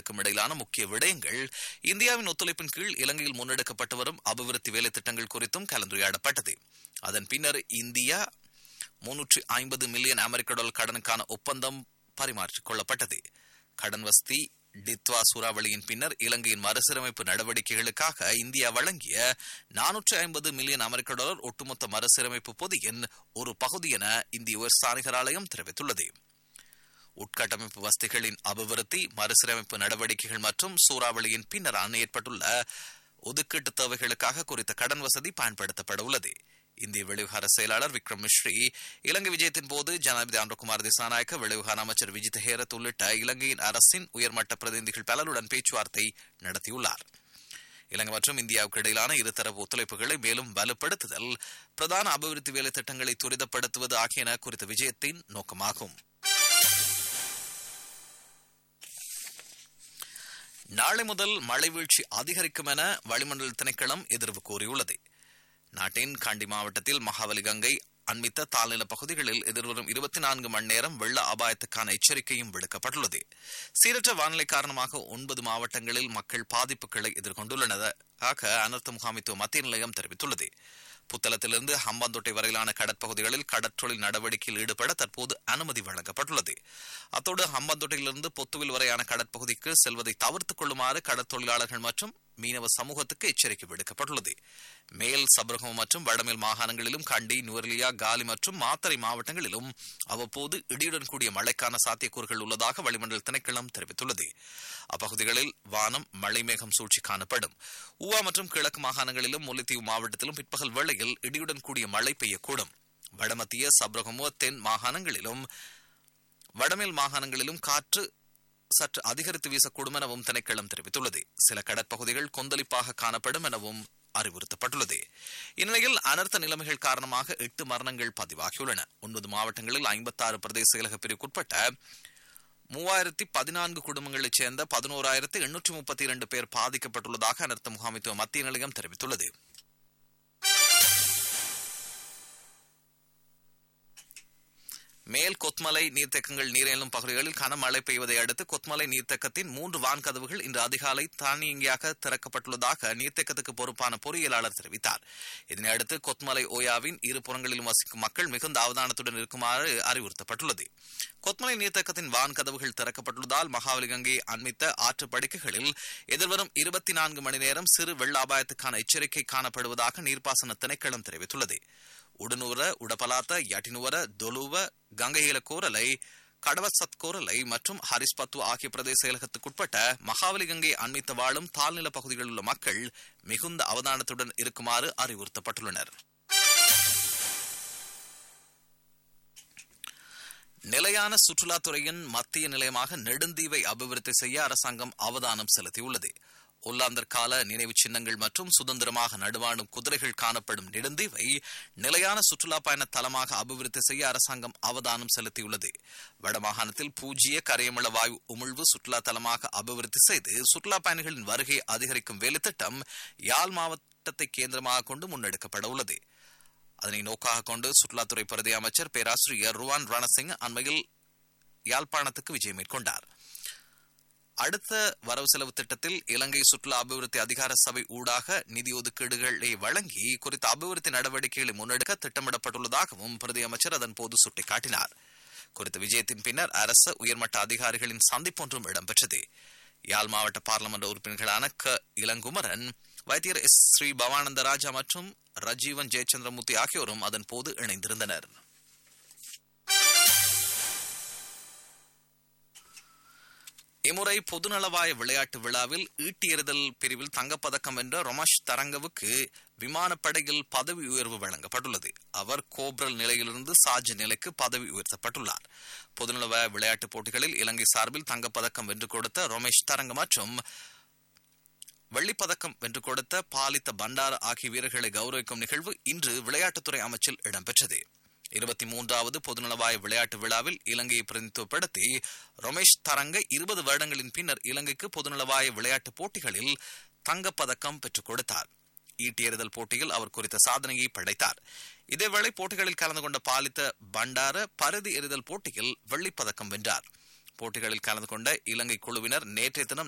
நாடுகளுக்கும் இடையிலான முக்கிய விடயங்கள் இந்தியாவின் ஒத்துழைப்பின் கீழ் இலங்கையில் முன்னெடுக்கப்பட்டு வரும் அபிவிருத்தி வேலை திட்டங்கள் குறித்தும் கலந்துரையாடப்பட்டது அதன் பின்னர் இந்தியா முன்னூற்றி ஐம்பது மில்லியன் அமெரிக்க டாலர் கடனுக்கான ஒப்பந்தம் பரிமாற்றிக் கொள்ளப்பட்டது கடன் வசதி டித்வா சூறாவளியின் பின்னர் இலங்கையின் மறுசீரமைப்பு நடவடிக்கைகளுக்காக இந்தியா வழங்கிய நானூற்றி ஐம்பது மில்லியன் அமெரிக்க டாலர் ஒட்டுமொத்த மறுசீரமைப்பு பொதியின் ஒரு பகுதி என இந்திய உயர்ஸ்தானிகர் ஆலயம் தெரிவித்துள்ளது உட்கட்டமைப்பு வசதிகளின் அபிவிருத்தி மறுசீரமைப்பு நடவடிக்கைகள் மற்றும் சூறாவளியின் பின்னர் ஏற்பட்டுள்ள ஒதுக்கீட்டு தேவைகளுக்காக குறித்த கடன் வசதி பயன்படுத்தப்பட உள்ளது இந்திய வெளிவிவகார செயலாளர் விக்ரம் மிஸ்ரி இலங்கை விஜயத்தின் போது ஜனாதிபதி ஆண்டகுமார் திசாநாயக்க வெளிவிவகார அமைச்சர் விஜித் ஹேரத் உள்ளிட்ட இலங்கையின் அரசின் உயர்மட்ட பிரதிநிதிகள் பலருடன் பேச்சுவார்த்தை நடத்தியுள்ளார் இலங்கை மற்றும் இந்தியாவுக்கு இடையிலான இருதரப்பு ஒத்துழைப்புகளை மேலும் வலுப்படுத்துதல் பிரதான அபிவிருத்தி வேலை திட்டங்களை துரிதப்படுத்துவது ஆகியன குறித்த விஜயத்தின் நோக்கமாகும் நாளை முதல் மழை வீழ்ச்சி அதிகரிக்கும் என வளிமண்டல திணைக்களம் எதிர்வு கூறியுள்ளது நாட்டின் காண்டி மாவட்டத்தில் மகாவலி கங்கை அண்மித்த தாழ்நில பகுதிகளில் எதிர்வரும் இருபத்தி நான்கு மணி நேரம் வெள்ள அபாயத்துக்கான எச்சரிக்கையும் விடுக்கப்பட்டுள்ளது சீரற்ற வானிலை காரணமாக ஒன்பது மாவட்டங்களில் மக்கள் பாதிப்புகளை எதிர்கொண்டுள்ளனதாக அனர்த்த முகாமித்துவ மத்திய நிலையம் தெரிவித்துள்ளது புத்தளத்திலிருந்து ஹம்பாந்தோட்டை வரையிலான கடற்பகுதிகளில் கடற்றொழில் நடவடிக்கையில் ஈடுபட தற்போது அனுமதி வழங்கப்பட்டுள்ளது அத்தோடு ஹம்பாந்தோட்டையிலிருந்து பொத்துவில் வரையான கடற்பகுதிக்கு செல்வதை தவிர்த்துக் கொள்ளுமாறு கடற்தொழிலாளர்கள் மற்றும் மீனவ சமூகத்துக்கு எச்சரிக்கை விடுக்கப்பட்டுள்ளது மேல் சபரகம் மற்றும் வடமேல் மாகாணங்களிலும் கண்டி நுவர்லியா காலி மற்றும் மாத்தறை மாவட்டங்களிலும் அவ்வப்போது இடியுடன் கூடிய மழைக்கான சாத்தியக்கூறுகள் உள்ளதாக வளிமண்டல திணைக்களம் தெரிவித்துள்ளது அப்பகுதிகளில் வானம் மழை மேகம் சூழ்ச்சி காணப்படும் ஊவா மற்றும் கிழக்கு மாகாணங்களிலும் முல்லைத்தீவு மாவட்டத்திலும் பிற்பகல் வேளையில் இடியுடன் கூடிய மழை பெய்யக்கூடும் வடமத்திய சப்ரகமோ தென் மாகாணங்களிலும் வடமேல் மாகாணங்களிலும் காற்று சற்று அதிகரித்து வீசக்கூடும் எனவும் திணைக்களம் தெரிவித்துள்ளது சில கடற்பகுதிகள் கொந்தளிப்பாக காணப்படும் எனவும் அறிவுறுத்தப்பட்டுள்ளது இந்நிலையில் அனர்த்த நிலைமைகள் காரணமாக எட்டு மரணங்கள் பதிவாகியுள்ளன ஒன்பது மாவட்டங்களில் ஐம்பத்தாறு பிரதேச செயலக பிரிவுக்குட்பட்ட மூவாயிரத்தி பதினான்கு குடும்பங்களைச் சேர்ந்த பதினோராயிரத்து எண்ணூற்றி முப்பத்தி இரண்டு பேர் பாதிக்கப்பட்டுள்ளதாக அனர்த்த முகாமித்துவ மத்திய நிலையம் தெரிவித்துள்ளது மேல் கொத்மலை நீர்த்தேக்கங்கள் நீரேழும் பகுதிகளில் கனமழை பெய்வதை அடுத்து கொத்மலை நீர்த்தேக்கத்தின் மூன்று வான்கதவுகள் இன்று அதிகாலை தானியங்கியாக திறக்கப்பட்டுள்ளதாக நீர்த்தேக்கத்துக்கு பொறுப்பான பொறியியலாளர் தெரிவித்தார் இதனையடுத்து கொத்மலை ஓயாவின் இரு புறங்களிலும் வசிக்கும் மக்கள் மிகுந்த அவதானத்துடன் இருக்குமாறு அறிவுறுத்தப்பட்டுள்ளது கொத்மலை நீர்த்தேக்கத்தின் வான்கதவுகள் திறக்கப்பட்டுள்ளதால் மகாவலி கங்கை அண்மித்த ஆற்று படுக்கைகளில் எதிர்வரும் இருபத்தி நான்கு மணி நேரம் சிறு வெள்ள அபாயத்துக்கான எச்சரிக்கை காணப்படுவதாக நீர்ப்பாசன திணைக்களம் தெரிவித்துள்ளது உடனூர உடபலாத்த யட்டினுவர தொலுவ கங்கையில கோரலை கடவசத் கோரலை மற்றும் ஹரிஸ்பத்து ஆகிய பிரதேச செயலகத்துக்குட்பட்ட மகாவலி கங்கை அண்மித்த வாழும் தாழ்நில பகுதிகளில் உள்ள மக்கள் மிகுந்த அவதானத்துடன் இருக்குமாறு அறிவுறுத்தப்பட்டுள்ளனர் நிலையான சுற்றுலாத்துறையின் மத்திய நிலையமாக நெடுந்தீவை அபிவிருத்தி செய்ய அரசாங்கம் அவதானம் செலுத்தியுள்ளது ஒல்லாந்தர் கால நினைவு சின்னங்கள் மற்றும் சுதந்திரமாக நடுவாடும் குதிரைகள் காணப்படும் நெடுந்தீவை நிலையான சுற்றுலா பயண தலமாக அபிவிருத்தி செய்ய அரசாங்கம் அவதானம் செலுத்தியுள்ளது வடமாகாணத்தில் பூஜ்ய கரையமள வாயு உமிழ்வு சுற்றுலா தலமாக அபிவிருத்தி செய்து சுற்றுலா பயணிகளின் வருகை அதிகரிக்கும் வேலைத்திட்டம் யாழ் மாவட்டத்தை கேந்திரமாக கொண்டு முன்னெடுக்கப்பட உள்ளது அதனை நோக்காக கொண்டு சுற்றுலாத்துறை பிரதி அமைச்சர் பேராசிரியர் ருவான் ரணசிங் அண்மையில் யாழ்ப்பாணத்துக்கு விஜயம் மேற்கொண்டார் அடுத்த வரவு செலவு திட்டத்தில் இலங்கை சுற்றுலா அபிவிருத்தி அதிகார சபை ஊடாக நிதி ஒதுக்கீடுகளை வழங்கி குறித்த அபிவிருத்தி நடவடிக்கைகளை முன்னெடுக்க திட்டமிடப்பட்டுள்ளதாகவும் பிரதி அமைச்சர் அதன் போது சுட்டிக்காட்டினார் குறித்த விஜயத்தின் பின்னர் அரசு உயர்மட்ட அதிகாரிகளின் சந்திப்பொன்றும் இடம்பெற்றது யாழ் மாவட்ட பாராளுமன்ற உறுப்பினர்களான க இளங்குமரன் வைத்தியர் எஸ் ஸ்ரீ பவானந்த ராஜா மற்றும் ரஜீவன் ஜெயச்சந்திரமூர்த்தி ஆகியோரும் அதன் போது இணைந்திருந்தனர் இம்முறை பொதுநலவாய விளையாட்டு விழாவில் ஈட்டி எறிதல் பிரிவில் தங்கப்பதக்கம் வென்ற ரொமஷ் தரங்கவுக்கு விமானப்படையில் பதவி உயர்வு வழங்கப்பட்டுள்ளது அவர் கோப்ரல் நிலையிலிருந்து சார்ஜ் நிலைக்கு பதவி உயர்த்தப்பட்டுள்ளார் பொதுநலவாய விளையாட்டுப் போட்டிகளில் இலங்கை சார்பில் தங்கப்பதக்கம் வென்று கொடுத்த ரொமேஷ் தரங்க மற்றும் வெள்ளிப்பதக்கம் வென்று கொடுத்த பாலித்த பண்டார ஆகிய வீரர்களை கௌரவிக்கும் நிகழ்வு இன்று விளையாட்டுத்துறை அமைச்சில் இடம்பெற்றது இருபத்தி மூன்றாவது பொதுநலவாய விளையாட்டு விழாவில் இலங்கையை பிரதிநிதித்துவப்படுத்தி ரமேஷ் தரங்க இருபது வருடங்களின் பின்னர் இலங்கைக்கு பொதுநலவாய விளையாட்டுப் போட்டிகளில் தங்கப்பதக்கம் பெற்றுக் கொடுத்தார் ஈட்டி எறிதல் போட்டியில் அவர் குறித்த சாதனையை படைத்தார் இதேவேளை போட்டிகளில் கலந்து கொண்ட பாலித்த பண்டார பருதி எறிதல் போட்டியில் வெள்ளிப்பதக்கம் வென்றார் போட்டிகளில் கலந்து கொண்ட இலங்கை குழுவினர் நேற்றைய தினம்